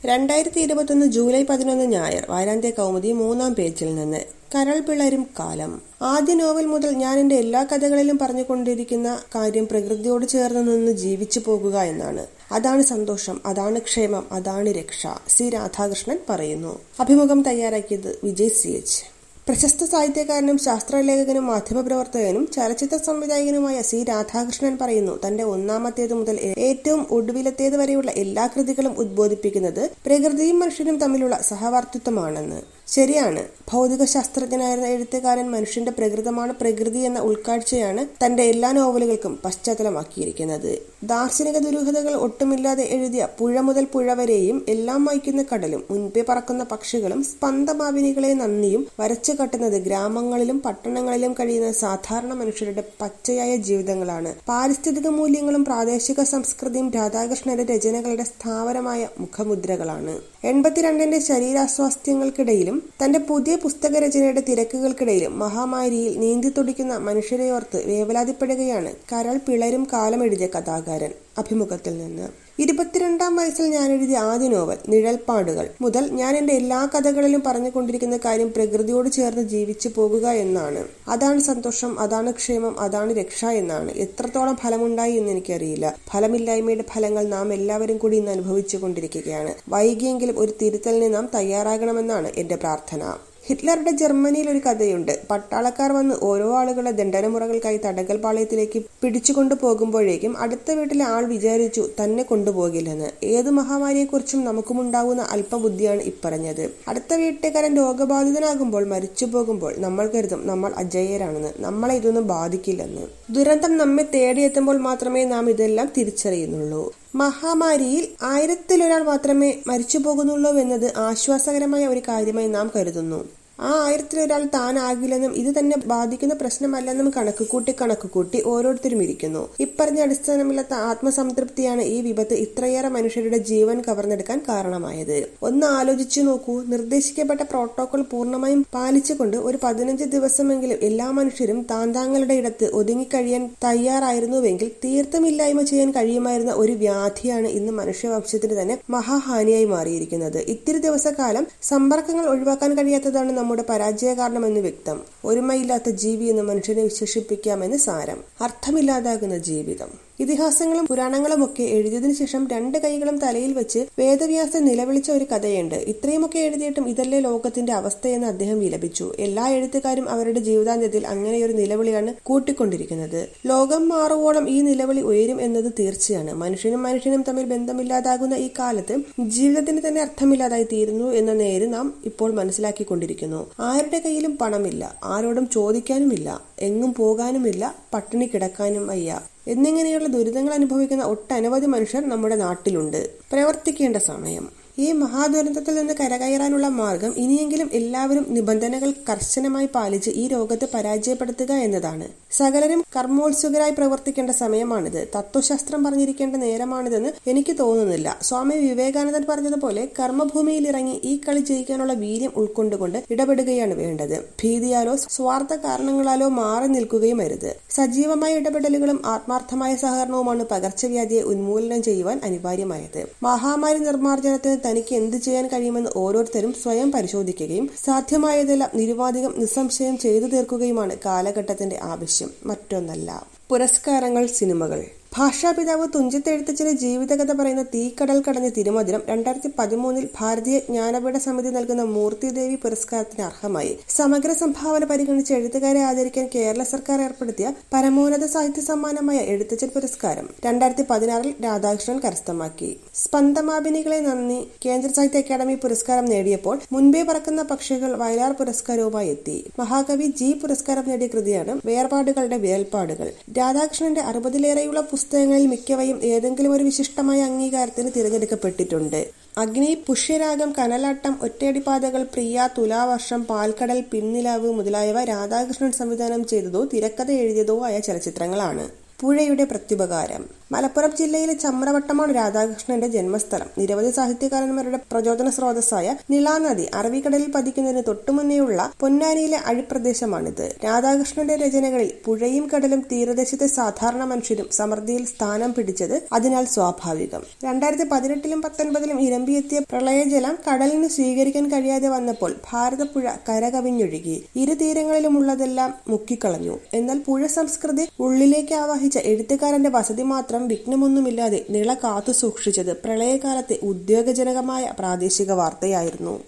രണ്ടായിരത്തി ഇരുപത്തൊന്ന് ജൂലൈ പതിനൊന്ന് ഞായർ വാരാന്ത്യ കൗമുദി മൂന്നാം പേജിൽ നിന്ന് കരൾ പിളരും കാലം ആദ്യ നോവൽ മുതൽ ഞാൻ എന്റെ എല്ലാ കഥകളിലും പറഞ്ഞുകൊണ്ടിരിക്കുന്ന കാര്യം പ്രകൃതിയോട് ചേർന്ന് നിന്ന് ജീവിച്ചു പോകുക എന്നാണ് അതാണ് സന്തോഷം അതാണ് ക്ഷേമം അതാണ് രക്ഷ സി രാധാകൃഷ്ണൻ പറയുന്നു അഭിമുഖം തയ്യാറാക്കിയത് വിജയ് സി എച്ച് പ്രശസ്ത സാഹിത്യകാരനും ശാസ്ത്രലേഖകനും മാധ്യമപ്രവർത്തകനും ചലച്ചിത്ര സംവിധായകനുമായ സി രാധാകൃഷ്ണൻ പറയുന്നു തന്റെ ഒന്നാമത്തേത് മുതൽ ഏറ്റവും ഒടുവിലത്തേത് വരെയുള്ള എല്ലാ കൃതികളും ഉദ്ബോധിപ്പിക്കുന്നത് പ്രകൃതിയും മനുഷ്യനും തമ്മിലുള്ള സഹവർത്തിത്വമാണെന്ന് ശരിയാണ് ഭൗതിക ശാസ്ത്രജ്ഞനായിരുന്ന എഴുത്തുകാരൻ മനുഷ്യന്റെ പ്രകൃതമാണ് പ്രകൃതി എന്ന ഉൾക്കാഴ്ചയാണ് തന്റെ എല്ലാ നോവലുകൾക്കും പശ്ചാത്തലമാക്കിയിരിക്കുന്നത് ദാർശനിക ദുരൂഹതകൾ ഒട്ടുമില്ലാതെ എഴുതിയ പുഴ മുതൽ പുഴ വരെയും എല്ലാം വായിക്കുന്ന കടലും മുൻപേ പറക്കുന്ന പക്ഷികളും സ്പന്ദമാവിനികളെ നന്ദിയും വരച്ചു കാട്ടുന്നത് ഗ്രാമങ്ങളിലും പട്ടണങ്ങളിലും കഴിയുന്ന സാധാരണ മനുഷ്യരുടെ പച്ചയായ ജീവിതങ്ങളാണ് പാരിസ്ഥിതിക മൂല്യങ്ങളും പ്രാദേശിക സംസ്കൃതിയും രാധാകൃഷ്ണന്റെ രചനകളുടെ സ്ഥാവരമായ മുഖമുദ്രകളാണ് എൺപത്തിരണ്ടിന്റെ ശരീരാസ്വാസ്ഥ്യങ്ങൾക്കിടയിലും തന്റെ പുതിയ പുസ്തക രചനയുടെ തിരക്കുകൾക്കിടയിലും മഹാമാരിയിൽ നീന്തി തുടിക്കുന്ന മനുഷ്യരെയോർത്ത് വേവലാതിപ്പെടുകയാണ് കരൾ പിളരും കാലം എഴുതിയ കഥാകാരൻ അഭിമുഖത്തിൽ നിന്ന് ഇരുപത്തിരണ്ടാം വയസ്സിൽ ഞാൻ എഴുതിയ ആദ്യ നോവൽ നിഴൽപ്പാടുകൾ മുതൽ ഞാൻ എന്റെ എല്ലാ കഥകളിലും പറഞ്ഞുകൊണ്ടിരിക്കുന്ന കാര്യം പ്രകൃതിയോട് ചേർന്ന് ജീവിച്ചു പോകുക എന്നാണ് അതാണ് സന്തോഷം അതാണ് ക്ഷേമം അതാണ് രക്ഷ എന്നാണ് എത്രത്തോളം ഫലമുണ്ടായി എന്ന് എനിക്കറിയില്ല ഫലമില്ലായ്മയുടെ ഫലങ്ങൾ നാം എല്ലാവരും കൂടി ഇന്ന് അനുഭവിച്ചു കൊണ്ടിരിക്കുകയാണ് വൈകിയെങ്കിലും ഒരു തിരുത്തലിന് നാം തയ്യാറാകണമെന്നാണ് എന്റെ പ്രാർത്ഥന ഹിറ്റ്ലറുടെ ജർമ്മനിയിൽ ഒരു കഥയുണ്ട് പട്ടാളക്കാർ വന്ന് ഓരോ ആളുകളെ ദണ്ഡനമുറകൾക്കായി തടകൽ പാളയത്തിലേക്ക് പിടിച്ചുകൊണ്ടു പോകുമ്പോഴേക്കും അടുത്ത വീട്ടിലെ ആൾ വിചാരിച്ചു തന്നെ കൊണ്ടുപോകില്ലെന്ന് ഏതു മഹാമാരിയെക്കുറിച്ചും നമുക്കുമുണ്ടാകുന്ന അല്പബുദ്ധിയാണ് ഇപ്പറഞ്ഞത് അടുത്ത വീട്ടുകാരൻ രോഗബാധിതനാകുമ്പോൾ മരിച്ചു പോകുമ്പോൾ നമ്മൾ കരുതും നമ്മൾ അജയ്യരാണെന്ന് നമ്മളെ ഇതൊന്നും ബാധിക്കില്ലെന്ന് ദുരന്തം നമ്മെ തേടിയെത്തുമ്പോൾ മാത്രമേ നാം ഇതെല്ലാം തിരിച്ചറിയുന്നുള്ളൂ മഹാമാരിയിൽ ആയിരത്തിലൊരാൾ മാത്രമേ മരിച്ചു പോകുന്നുള്ളൂ എന്നത് ആശ്വാസകരമായ ഒരു കാര്യമായി നാം കരുതുന്നു ആ ആയിരത്തിലൊരാൾ താനാകില്ലെന്നും ഇത് തന്നെ ബാധിക്കുന്ന പ്രശ്നമല്ലെന്നും കണക്കുകൂട്ടി കണക്കുകൂട്ടി ഓരോരുത്തരും ഇരിക്കുന്നു ഇപ്പറഞ്ഞ അടിസ്ഥാനമില്ലാത്ത ആത്മസംതൃപ്തിയാണ് ഈ വിപത്ത് ഇത്രയേറെ മനുഷ്യരുടെ ജീവൻ കവർന്നെടുക്കാൻ കാരണമായത് ഒന്ന് ആലോചിച്ചു നോക്കൂ നിർദ്ദേശിക്കപ്പെട്ട പ്രോട്ടോകോൾ പൂർണ്ണമായും പാലിച്ചുകൊണ്ട് ഒരു പതിനഞ്ച് ദിവസമെങ്കിലും എല്ലാ മനുഷ്യരും താന്താങ്ങളുടെ ഇടത്ത് ഒതുങ്ങിക്കഴിയാൻ തയ്യാറായിരുന്നുവെങ്കിൽ തീർത്തുമില്ലായ്മ ചെയ്യാൻ കഴിയുമായിരുന്ന ഒരു വ്യാധിയാണ് ഇന്ന് മനുഷ്യവംശത്തിന് തന്നെ മഹാഹാനിയായി മാറിയിരിക്കുന്നത് ഇത്തിരി ദിവസക്കാലം സമ്പർക്കങ്ങൾ ഒഴിവാക്കാൻ കഴിയാത്തതാണ് നമ്മുടെ പരാജയ കാരണമെന്ന് വ്യക്തം ഒരുമയില്ലാത്ത ജീവി എന്ന് മനുഷ്യനെ വിശേഷിപ്പിക്കാമെന്ന് സാരം അർത്ഥമില്ലാതാകുന്ന ജീവിതം ഇതിഹാസങ്ങളും പുരാണങ്ങളുമൊക്കെ എഴുതിയതിനു ശേഷം രണ്ട് കൈകളും തലയിൽ വെച്ച് വേദവ്യാസൻ നിലവിളിച്ച ഒരു കഥയുണ്ട് ഇത്രയുമൊക്കെ എഴുതിയിട്ടും ഇതല്ലേ ലോകത്തിന്റെ അവസ്ഥയെന്ന് അദ്ദേഹം വിലപിച്ചു എല്ലാ എഴുത്തുകാരും അവരുടെ ജീവിതാന്ത്യത്തിൽ അങ്ങനെയൊരു നിലവിളിയാണ് കൂട്ടിക്കൊണ്ടിരിക്കുന്നത് ലോകം മാറുവോളം ഈ നിലവിളി ഉയരും എന്നത് തീർച്ചയാണ് മനുഷ്യനും മനുഷ്യനും തമ്മിൽ ബന്ധമില്ലാതാകുന്ന ഈ കാലത്ത് ജീവിതത്തിന് തന്നെ അർത്ഥമില്ലാതായി തീരുന്നു എന്ന നേര് നാം ഇപ്പോൾ മനസ്സിലാക്കിക്കൊണ്ടിരിക്കുന്നു ആരുടെ കയ്യിലും പണമില്ല ആരോടും ചോദിക്കാനുമില്ല എങ്ങും പോകാനുമില്ല പട്ടിണി കിടക്കാനും വയ്യ എന്നിങ്ങനെയുള്ള ദുരിതങ്ങൾ അനുഭവിക്കുന്ന ഒട്ടനവധി മനുഷ്യർ നമ്മുടെ നാട്ടിലുണ്ട് പ്രവർത്തിക്കേണ്ട സമയം ഈ മഹാദുരന്തത്തിൽ നിന്ന് കരകയറാനുള്ള മാർഗം ഇനിയെങ്കിലും എല്ലാവരും നിബന്ധനകൾ കർശനമായി പാലിച്ച് ഈ രോഗത്തെ പരാജയപ്പെടുത്തുക എന്നതാണ് സകലരും കർമ്മോത്സുകരായി പ്രവർത്തിക്കേണ്ട സമയമാണിത് തത്വശാസ്ത്രം പറഞ്ഞിരിക്കേണ്ട നേരമാണിതെന്ന് എനിക്ക് തോന്നുന്നില്ല സ്വാമി വിവേകാനന്ദൻ പറഞ്ഞതുപോലെ കർമ്മഭൂമിയിൽ ഇറങ്ങി ഈ കളി ജയിക്കാനുള്ള വീര്യം ഉൾക്കൊണ്ടുകൊണ്ട് ഇടപെടുകയാണ് വേണ്ടത് ഭീതിയാലോ സ്വാർത്ഥ കാരണങ്ങളാലോ മാറി നിൽക്കുകയും അരുത് സജീവമായ ഇടപെടലുകളും ആത്മാർത്ഥമായ സഹകരണവുമാണ് പകർച്ചവ്യാധിയെ ഉന്മൂലനം ചെയ്യുവാൻ അനിവാര്യമായത് മഹാമാരി നിർമ്മാർജ്ജനത്തിന് തനിക്ക് എന്ത് ചെയ്യാൻ കഴിയുമെന്ന് ഓരോരുത്തരും സ്വയം പരിശോധിക്കുകയും സാധ്യമായതെല്ലാം നിരുപാധികം നിസ്സംശയം ചെയ്തു തീർക്കുകയുമാണ് കാലഘട്ടത്തിന്റെ ആവശ്യം മറ്റൊന്നല്ല പുരസ്കാരങ്ങൾ സിനിമകൾ ഭാഷാപിതാവ് തുഞ്ചത്ത് എഴുത്തച്ഛന്റെ ജീവിതകഥ പറയുന്ന തീക്കടൽ കടഞ്ഞ തിരുമധുരം രണ്ടായിരത്തി പതിമൂന്നിൽ ഭാരതീയ ജ്ഞാനപീഠ സമിതി നൽകുന്ന മൂർത്തിദേവി പുരസ്കാരത്തിന് അർഹമായി സമഗ്ര സംഭാവന പരിഗണിച്ച് എഴുത്തുകാരെ ആദരിക്കാൻ കേരള സർക്കാർ ഏർപ്പെടുത്തിയ പരമോന്നത സാഹിത്യ സമ്മാനമായ എഴുത്തച്ഛൻ പുരസ്കാരം രണ്ടായിരത്തി പതിനാറിൽ രാധാകൃഷ്ണൻ കരസ്ഥമാക്കി സ്പന്ദമാഭിനികളെ നന്ദി കേന്ദ്ര സാഹിത്യ അക്കാദമി പുരസ്കാരം നേടിയപ്പോൾ മുൻപേ പറക്കുന്ന പക്ഷികൾ വയലാർ പുരസ്കാരവുമായി എത്തി മഹാകവി ജി പുരസ്കാരം നേടിയ കൃതിയാണ് വേർപാടുകളുടെ വേൽപ്പാടുകൾ രാധാകൃഷ്ണന്റെ അറുപതിലേറെയുള്ള പുസ്തകങ്ങളിൽ മിക്കവയും ഏതെങ്കിലും ഒരു വിശിഷ്ടമായ അംഗീകാരത്തിന് തിരഞ്ഞെടുക്കപ്പെട്ടിട്ടുണ്ട് അഗ്നി പുഷ്യരാഗം കനലാട്ടം ഒറ്റയടിപ്പാതകൾ പ്രിയ തുലാവർഷം പാൽക്കടൽ പിന്നിലാവ് മുതലായവ രാധാകൃഷ്ണൻ സംവിധാനം ചെയ്തതോ തിരക്കഥ എഴുതിയതോ ആയ ചലച്ചിത്രങ്ങളാണ് പുഴയുടെ പ്രത്യുപകാരം മലപ്പുറം ജില്ലയിലെ ചമ്രവട്ടമാണ് രാധാകൃഷ്ണന്റെ ജന്മസ്ഥലം നിരവധി സാഹിത്യകാരന്മാരുടെ പ്രചോദന സ്രോതസ്സായ നിളാനദി അറബിക്കടലിൽ പതിക്കുന്നതിന് തൊട്ടുമുന്നേയുള്ള പൊന്നാനിയിലെ അഴിപ്രദേശമാണിത് രാധാകൃഷ്ണന്റെ രചനകളിൽ പുഴയും കടലും തീരദേശത്തെ സാധാരണ മനുഷ്യരും സമൃദ്ധിയിൽ സ്ഥാനം പിടിച്ചത് അതിനാൽ സ്വാഭാവികം രണ്ടായിരത്തി പതിനെട്ടിലും പത്തൊൻപതിലും ഇരമ്പിയെത്തിയ പ്രളയജലം കടലിന് സ്വീകരിക്കാൻ കഴിയാതെ വന്നപ്പോൾ ഭാരതപ്പുഴ കരകവിഞ്ഞൊഴുകി ഇരു തീരങ്ങളിലുമുള്ളതെല്ലാം മുക്കിക്കളഞ്ഞു എന്നാൽ പുഴ സംസ്കൃതി ഉള്ളിലേക്ക് ആവാഹിച്ച എഴുത്തുകാരന്റെ വസതി മാത്രം വിഘ്നമൊന്നുമില്ലാതെ നിള കാത്തു സൂക്ഷിച്ചത് പ്രളയകാലത്തെ ഉദ്യോഗജനകമായ പ്രാദേശിക വാർത്തയായിരുന്നു